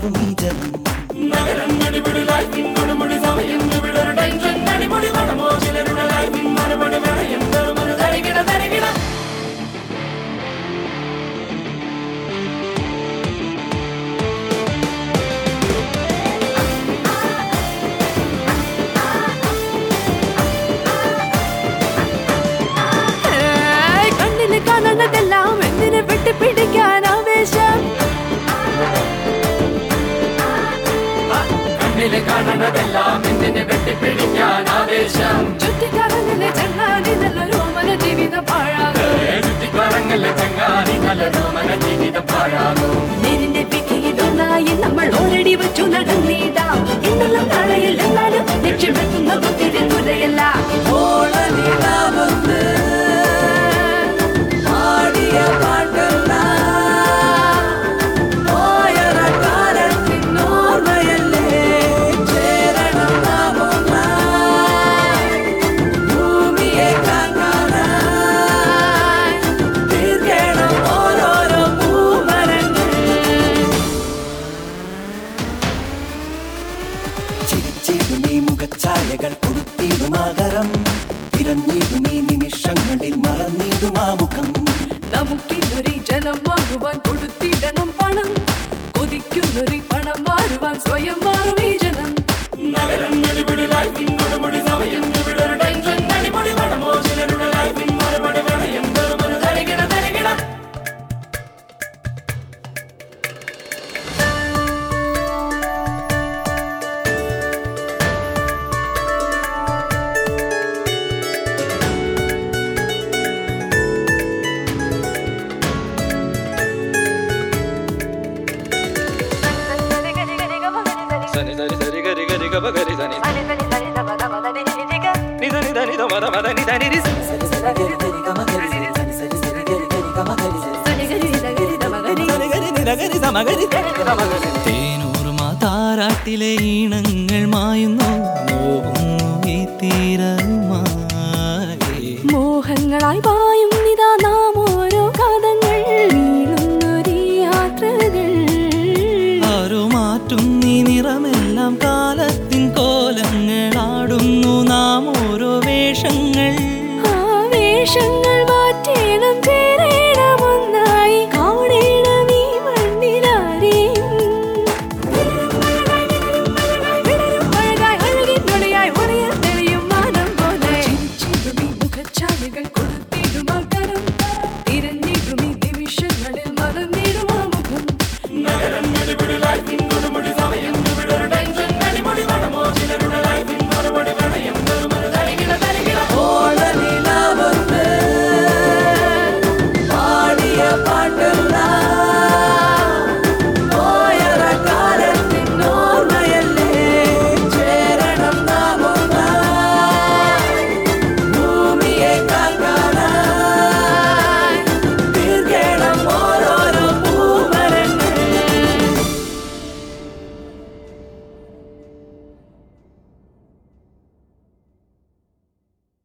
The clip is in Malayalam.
രാവും ഈ ജനം ഏയ്, കണ്ണിന് കാണുന്നതെല്ലാം എന്തിനെ വെട്ടിപ്പിടിക്കാൻ ആവേശം കണ്ണില് കാണുന്നതെല്ലാം എന്തിനെ വെട്ടിപ്പിടിക്കാൻ ആവേശം ചുറ്റിക്കറങ്ങിലെ ചങ്ങാതി നല്ലൊരു മന ജീവിതം പാഴാകും ചുറ്റിക്കറങ്ങല്ലേ ചങ്ങാതി നല്ലൊരു മന ജീവിതം പാഴാകും നേരിന്റെ പിക്കിയിലൊന്നായി നമ്മൾ ഓരടി വെച്ചു നടന്നിടാം ഇന്നെല്ലാം നാളെയിൽ എന്നാലും ലക്ഷ്യമെത്തുന്ന കുത്തിരി കുരയല്ല ഓളനിലാവൊന്ന് പാടിയ പാട്ടല്ല പോയറക്കാരത്തിൻ ഓർമ്മയല്ലേ ചേരണം നാം ഒന്നായി. ഭൂമിയെ കാക്കാനായി തീർക്കണം ഓരോരോ പൂമരങ്ങൾ ചിരിച്ചിടും ഈ മുഖഛായകൾ കൊടുത്തിടും ആകരം തിരഞ്ഞിടും ഈ നിമിഷങ്ങളിൽ മറന്നിടും ആ മുഖം നമുക്കിന്നൊരു ജനം വാങ്ങുവാൻ കൊടുത്തിടണം പണം കൊതിക്കുന്നൊരു പണം മാറുവാൻ സ്വയം മാറും ഈ ജനം സനി സരി സരി ഗരി ഗരി ഗപ ഗരി സനി നിധ നിധ നിധ മദ മദ നിധ നിരി സ. തേനൂർമ താരാട്ടിലെ ഈണങ്ങൾ മായുന്നു മോഹുന്നു ഈ തീരമായി മോഹങ്ങളായി പായും നിതാ നാം ഓരോ കഥകൾ നീളുന്നൊരു യാത്രകൾ ആരോ മാറ്റും നീ നിറമെല്ലാം കാലത്തിൻ കോലങ്ങളാടുന്നു നാം ഓരോ വേഷങ്ങൾ ആ വേഷങ്ങൾ